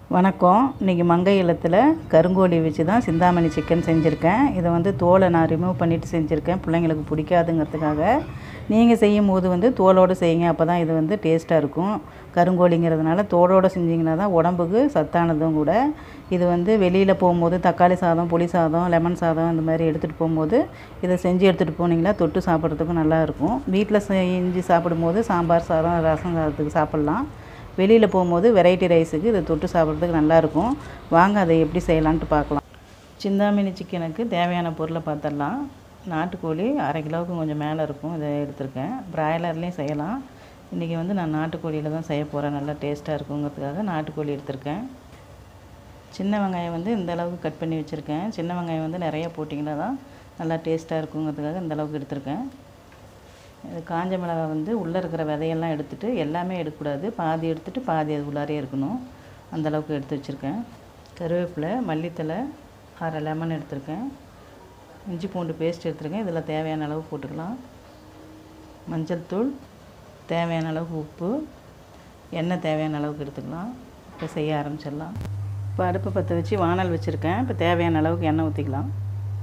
வணக்கம் இன்றைக்கி மங்கை இல்லத்தில் கருங்கோழி வச்சு தான் சிந்தாமணி சிக்கன் செஞ்சுருக்கேன் இதை வந்து தோலை நான் ரிமூவ் பண்ணிவிட்டு செஞ்சுருக்கேன் பிள்ளைங்களுக்கு பிடிக்காதுங்கிறதுக்காக நீங்கள் செய்யும் போது வந்து தோலோடு செய்யுங்க அப்போ தான் இது வந்து டேஸ்ட்டாக இருக்கும் கருங்கோழிங்கிறதுனால தோலோடு செஞ்சிங்கன்னா தான் உடம்புக்கு சத்தானதும் கூட இது வந்து வெளியில் போகும்போது தக்காளி சாதம் புளி சாதம் லெமன் சாதம் இந்த மாதிரி எடுத்துகிட்டு போகும்போது இதை செஞ்சு எடுத்துகிட்டு போனீங்களா தொட்டு சாப்பிட்றதுக்கும் நல்லாயிருக்கும் வீட்டில் செஞ்சு சாப்பிடும்போது சாம்பார் சாதம் ரசம் சாதத்துக்கு சாப்பிட்லாம் வெளியில் போகும்போது வெரைட்டி ரைஸுக்கு இதை தொட்டு சாப்பிட்றதுக்கு நல்லாயிருக்கும் வாங்க அதை எப்படி செய்யலான்ட்டு பார்க்கலாம் சிந்தாமணி சிக்கனுக்கு தேவையான பொருளை பார்த்துடலாம் நாட்டுக்கோழி அரை கிலோவுக்கு கொஞ்சம் மேலே இருக்கும் இதை எடுத்திருக்கேன் பிராய்லர்லேயும் செய்யலாம் இன்றைக்கி வந்து நான் நாட்டுக்கோழியில் தான் செய்ய போகிறேன் நல்லா டேஸ்ட்டாக இருக்குங்கிறதுக்காக நாட்டுக்கோழி எடுத்திருக்கேன் சின்ன வெங்காயம் வந்து இந்த அளவுக்கு கட் பண்ணி வச்சுருக்கேன் சின்ன வெங்காயம் வந்து நிறைய போட்டிங்கன்னா தான் நல்லா டேஸ்ட்டாக இருக்குங்கிறதுக்காக இந்த அளவுக்கு எடுத்திருக்கேன் இது காஞ்ச மிளகாய் வந்து உள்ளே இருக்கிற விதையெல்லாம் எடுத்துகிட்டு எல்லாமே எடுக்கக்கூடாது பாதி எடுத்துகிட்டு பாதி அது உள்ளாரே இருக்கணும் அந்த அளவுக்கு எடுத்து வச்சுருக்கேன் கருவேப்பிலை மல்லித்தலை அரை லெமன் எடுத்திருக்கேன் இஞ்சி பூண்டு பேஸ்ட் எடுத்திருக்கேன் இதில் தேவையான அளவு போட்டுக்கலாம் மஞ்சள் தூள் தேவையான அளவுக்கு உப்பு எண்ணெய் தேவையான அளவுக்கு எடுத்துக்கலாம் இப்போ செய்ய ஆரம்பிச்சிடலாம் இப்போ அடுப்பு பற்ற வச்சு வானல் வச்சுருக்கேன் இப்போ தேவையான அளவுக்கு எண்ணெய் ஊற்றிக்கலாம்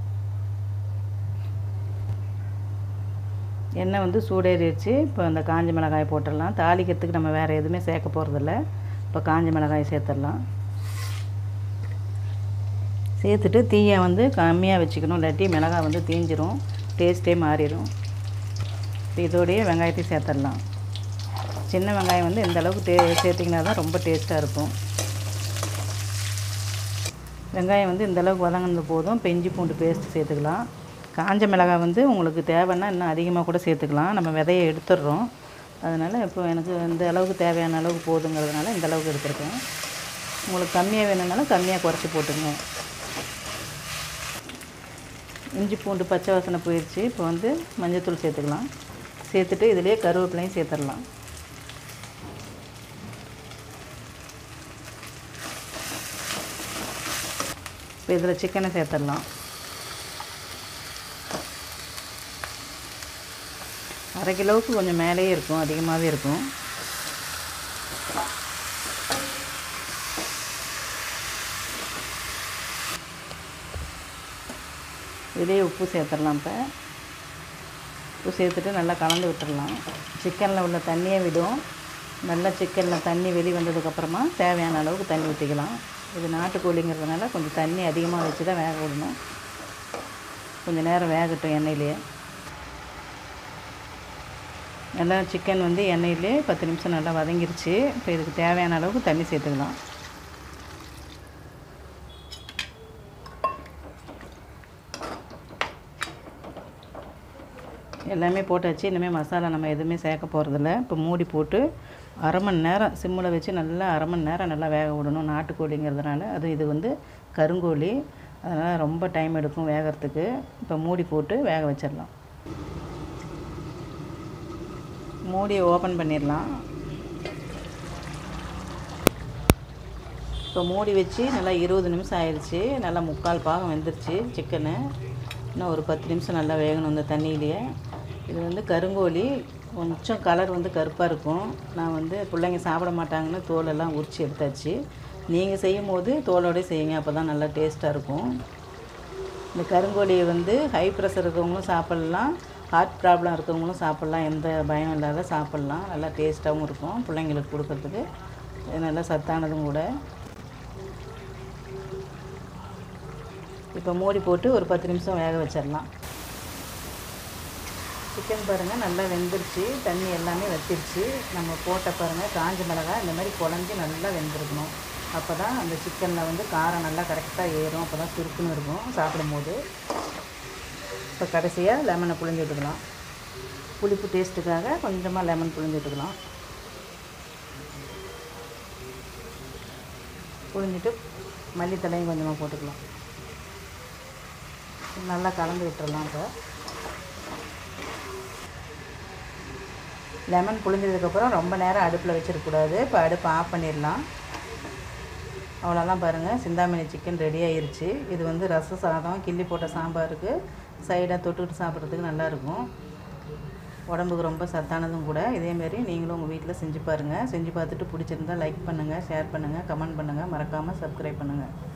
எண்ணெய் வந்து சூடேறிடுச்சு இப்போ அந்த காஞ்ச மிளகாய் போட்டுடலாம் தாளிக்கிறதுக்கு நம்ம வேறு எதுவுமே சேர்க்க போகிறதில்ல இப்போ காஞ்ச மிளகாய் சேர்த்துடலாம் சேர்த்துட்டு தீயை வந்து கம்மியாக வச்சுக்கணும் இல்லாட்டி மிளகாய் வந்து தீஞ்சிரும் டேஸ்ட்டே மாறிடும் இப்போ இதோடையே வெங்காயத்தையும் சேர்த்துடலாம் சின்ன வெங்காயம் வந்து இந்த அளவுக்கு டே சேர்த்திங்கன்னா தான் ரொம்ப டேஸ்ட்டாக இருக்கும் வெங்காயம் வந்து இந்த அளவுக்கு வதங்கினது போதும் இப்போ இஞ்சி பூண்டு பேஸ்ட்டு சேர்த்துக்கலாம் காஞ்ச மிளகாய் வந்து உங்களுக்கு தேவைன்னா இன்னும் அதிகமாக கூட சேர்த்துக்கலாம் நம்ம விதையை எடுத்துடுறோம் அதனால் இப்போ எனக்கு இந்த அளவுக்கு தேவையான அளவுக்கு போதுங்கிறதுனால இந்த அளவுக்கு எடுத்துருக்கேன் உங்களுக்கு கம்மியாக வேணும்னாலும் கம்மியாக குறைச்சி போட்டுங்க இஞ்சி பூண்டு பச்சை வாசனை போயிடுச்சு இப்போ வந்து மஞ்சள்தூள் சேர்த்துக்கலாம் சேர்த்துட்டு இதிலே கருவேப்பிலையும் சேர்த்துடலாம் இப்போ இதில் சிக்கனை சேர்த்துடலாம் அரை கிலோவுக்கு கொஞ்சம் மேலேயே இருக்கும் அதிகமாகவே இருக்கும் இதே உப்பு சேர்த்துடலாம் இப்போ உப்பு சேர்த்துட்டு நல்லா கலந்து விட்டுடலாம் சிக்கனில் உள்ள தண்ணியை விடும் நல்லா சிக்கனில் தண்ணி வெளி வந்ததுக்கப்புறமா தேவையான அளவுக்கு தண்ணி ஊற்றிக்கலாம் இது நாட்டுக்கோழிங்கிறதுனால கொஞ்சம் தண்ணி அதிகமாக வச்சு தான் வேக விடணும் கொஞ்சம் நேரம் வேகட்டும் எண்ணெயிலேயே நல்லா சிக்கன் வந்து எண்ணெயிலே பத்து நிமிஷம் நல்லா வதங்கிருச்சு இப்போ இதுக்கு தேவையான அளவுக்கு தண்ணி சேர்த்துக்கலாம் எல்லாமே போட்டாச்சு இனிமேல் மசாலா நம்ம எதுவுமே சேர்க்க போகிறதில்ல இப்போ மூடி போட்டு அரை மணி நேரம் சிம்மில் வச்சு நல்லா அரை மணி நேரம் நல்லா வேக விடணும் நாட்டுக்கோழிங்கிறதுனால அது இது வந்து கருங்கோழி அதனால் ரொம்ப டைம் எடுக்கும் வேகிறதுக்கு இப்போ மூடி போட்டு வேக வச்சிடலாம் மூடியை ஓப்பன் பண்ணிடலாம் இப்போ மூடி வச்சு நல்லா இருபது நிமிஷம் ஆயிடுச்சு நல்லா முக்கால் பாகம் வெந்துருச்சு சிக்கனு இன்னும் ஒரு பத்து நிமிஷம் நல்லா வேகணும் இந்த தண்ணியிலேயே இது வந்து கருங்கோழி கொஞ்சம் கலர் வந்து கருப்பாக இருக்கும் நான் வந்து பிள்ளைங்க சாப்பிட மாட்டாங்கன்னு தோலெல்லாம் உரித்து எடுத்தாச்சு நீங்கள் செய்யும் போது தோலோடய செய்யுங்க அப்போ தான் நல்லா டேஸ்ட்டாக இருக்கும் இந்த கருங்கோழியை வந்து ஹை ப்ரெஷர் இருக்கவங்களும் சாப்பிட்லாம் ஹார்ட் ப்ராப்ளம் இருக்கவங்களும் சாப்பிட்லாம் எந்த பயம் இல்லாத சாப்பிட்லாம் நல்லா டேஸ்ட்டாகவும் இருக்கும் பிள்ளைங்களுக்கு கொடுக்கறதுக்கு இது நல்லா சத்தானதும் கூட இப்போ மூடி போட்டு ஒரு பத்து நிமிஷம் வேக வச்சிடலாம் சிக்கன் பாருங்கள் நல்லா வெந்துருச்சு தண்ணி எல்லாமே வத்திருச்சு நம்ம போட்ட பாருங்கள் காஞ்ச மிளகாய் இந்த மாதிரி குழஞ்சி நல்லா வெந்திருக்கணும் அப்போ தான் அந்த சிக்கனில் வந்து காரம் நல்லா கரெக்டாக ஏறும் அப்போ தான் சுருக்குன்னு இருக்கும் சாப்பிடும்போது இப்போ கடைசியாக லெமனை புழிஞ்சு விட்டுக்கலாம் புளிப்பு டேஸ்ட்டுக்காக கொஞ்சமாக லெமன் புழிஞ்சு விட்டுக்கலாம் புழிஞ்சிட்டு மல்லித்தலையும் கொஞ்சமாக போட்டுக்கலாம் நல்லா கலந்து விட்டுறலாம் இப்போ லெமன் புழிஞ்சதுக்கப்புறம் ரொம்ப நேரம் அடுப்பில் வச்சிடக்கூடாது இப்போ அடுப்பு ஆஃப் பண்ணிடலாம் அவ்வளோதான் பாருங்கள் சிந்தாமணி சிக்கன் ரெடி ஆயிருச்சு இது வந்து ரச சாதம் கிள்ளி போட்ட சாம்பாருக்கு சைடாக தொட்டுக்கிட்டு சாப்பிட்றதுக்கு நல்லாயிருக்கும் உடம்புக்கு ரொம்ப சத்தானதும் கூட இதேமாரி நீங்களும் உங்கள் வீட்டில் செஞ்சு பாருங்கள் செஞ்சு பார்த்துட்டு பிடிச்சிருந்தா லைக் பண்ணுங்கள் ஷேர் பண்ணுங்கள் கமெண்ட் பண்ணுங்கள் மறக்காமல் சப்ஸ்கிரைப் பண்ணுங்கள்